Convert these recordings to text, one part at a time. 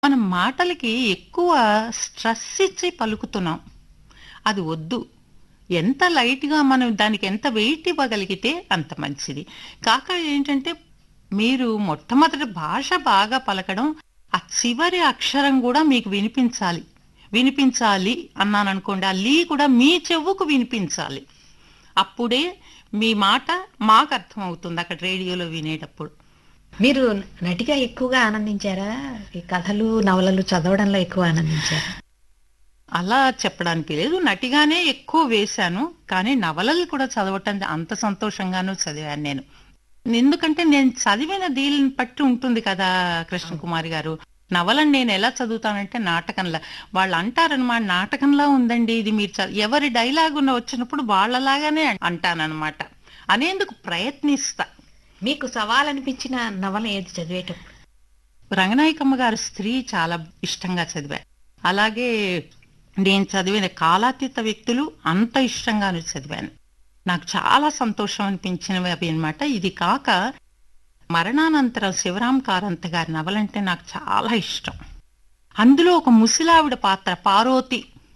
మనం మాటలకి ఎక్కువ స్ట్రెస్ ఇచ్చి పలుకుతున్నాం అది వద్దు ఎంత లైట్గా మనం దానికి ఎంత వెయిట్ ఇవ్వగలిగితే అంత మంచిది కాక ఏంటంటే మీరు మొట్టమొదటి భాష బాగా పలకడం ఆ చివరి అక్షరం కూడా మీకు వినిపించాలి వినిపించాలి అన్నాను అనుకోండి ఆ లీ కూడా మీ చెవుకు వినిపించాలి అప్పుడే మీ మాట మాకు అర్థం అవుతుంది అక్కడ రేడియోలో వినేటప్పుడు మీరు నటిగా ఎక్కువగా ఆనందించారా ఈ కథలు నవలలు చదవడంలో ఎక్కువ ఆనందించారా అలా చెప్పడానికి లేదు నటిగానే ఎక్కువ వేశాను కానీ నవలలు కూడా చదవటం అంత సంతోషంగానూ చదివాను నేను ఎందుకంటే నేను చదివిన దీని బట్టి ఉంటుంది కదా కృష్ణ కుమారి గారు నవలను నేను ఎలా చదువుతానంటే నాటకంలా వాళ్ళు అంటారనమాట నాటకంలా ఉందండి ఇది మీరు చ- ఎవరి డైలాగ్ ఉన్న వచ్చినప్పుడు వాళ్ళలాగానే అంటానన్నమాట అనేందుకు ప్రయత్నిస్తా మీకు సవాల్ అనిపించిన నవల ఏది చదివేటప్పుడు రంగనాయకమ్మ గారి స్త్రీ చాలా ఇష్టంగా చదివా అలాగే నేను చదివిన కాలాతీత వ్యక్తులు అంత ఇష్టంగాను చదివాను నాకు చాలా సంతోషం అనిపించినవి అవి అనమాట ఇది కాక మరణానంతరం శివరాం కారంత గారి నవలంటే నాకు చాలా ఇష్టం అందులో ఒక ముసిలావిడ పాత్ర పార్వతి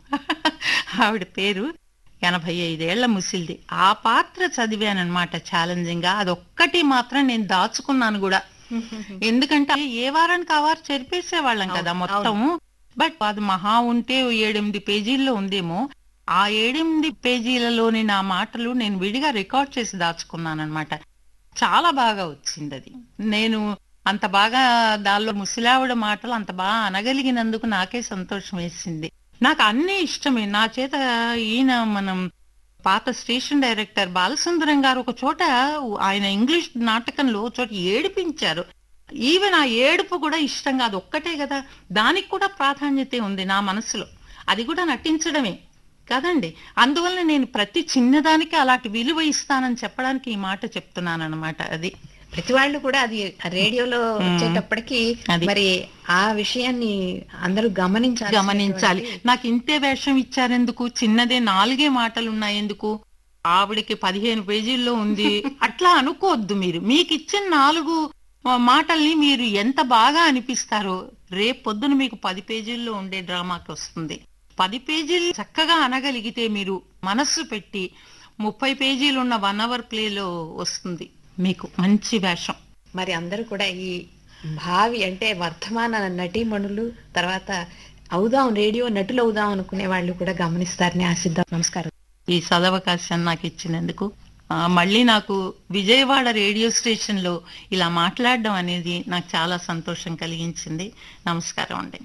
ఆవిడ పేరు ఎనభై ఐదేళ్ల ముసిల్ది ఆ పాత్ర చదివానమాట ఛాలెంజింగ్ గా అదొక్కటి మాత్రం నేను దాచుకున్నాను కూడా ఎందుకంటే ఏ వారానికి ఆ వారం చెరిపేసేవాళ్ళం కదా అవును, మొత్తం బట్ అది మహా ఉంటే ఓ ఏడెనిమిది పేజీల్లో ఉందేమో ఆ ఏడెనిమిది పేజీలలోని నా మాటలు నేను విడిగా రికార్డ్ చేసి దాచుకున్నాను అనమాట చాలా బాగా వచ్చింది అది నేను అంత బాగా దానిలో ముసిలావిడ మాటలు అంత బాగా అనగలిగినందుకు నాకే సంతోషం వేసింది నాకు అన్నీ ఇష్టమే నా చేత ఈయన మనం పాత స్టేషన్ డైరెక్టర్ బాలసుందరం గారు ఒక చోట ఆయన ఇంగ్లీష్ నాటకంలో ఒక చోట ఏడిపించారు ఈవెన్ ఆ ఏడుపు కూడా ఇష్టంగా అది ఒక్కటే కదా దానికి కూడా ప్రాధాన్యత ఉంది నా మనసులో అది కూడా నటించడమే కదండి అందువల్ల నేను ప్రతి చిన్నదానికి అలాంటి విలువ ఇస్తానని చెప్పడానికి ఈ మాట చెప్తున్నాను అనమాట అది ప్రతి వాళ్ళు కూడా అది రేడియోలో వచ్చేటప్పటికి అది. మరి ఆ విషయాన్ని అందరూ గమనించాలి గమనించాలి నాకు ఇంతే వేషం ఇచ్చారెందుకు చిన్నదే నాలుగే మాటలు ఉన్నాయి ఎందుకు ఆవిడకి పదిహేను పేజీల్లో ఉంది అట్లా అనుకోవద్దు మీరు మీకు ఇచ్చిన నాలుగు ఆ, మాటల్ని మీరు ఎంత బాగా అనిపిస్తారో రేపు పొద్దున మీకు పది పేజీల్లో ఉండే డ్రామాకి వస్తుంది పది పేజీలు చక్కగా అనగలిగితే మీరు మనస్సు పెట్టి ముప్పై పేజీలు ఉన్న వన్ అవర్ ప్లేలో వస్తుంది మీకు మంచి వేషం మరి అందరూ కూడా ఈ భావి అంటే వర్ధమాన నటీమణులు తర్వాత అవుదాం రేడియో నటులు అవుదాం అనుకునే వాళ్ళు కూడా గమనిస్తారని ఆశిద్దాం నమస్కారం ఈ సదవకాశాన్ని నాకు ఇచ్చినందుకు ఆ, మళ్ళీ నాకు విజయవాడ రేడియో స్టేషన్లో ఇలా మాట్లాడడం అనేది నాకు చాలా సంతోషం కలిగించింది నమస్కారం అండి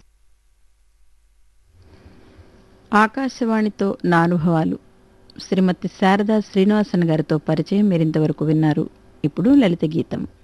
ఆకాశవాణితో నా అనుభవాలు శ్రీమతి శారదా శ్రీనివాసన్ గారితో పరిచయం మీరింతవరకు విన్నారు ఇప్పుడు లలిత గీతం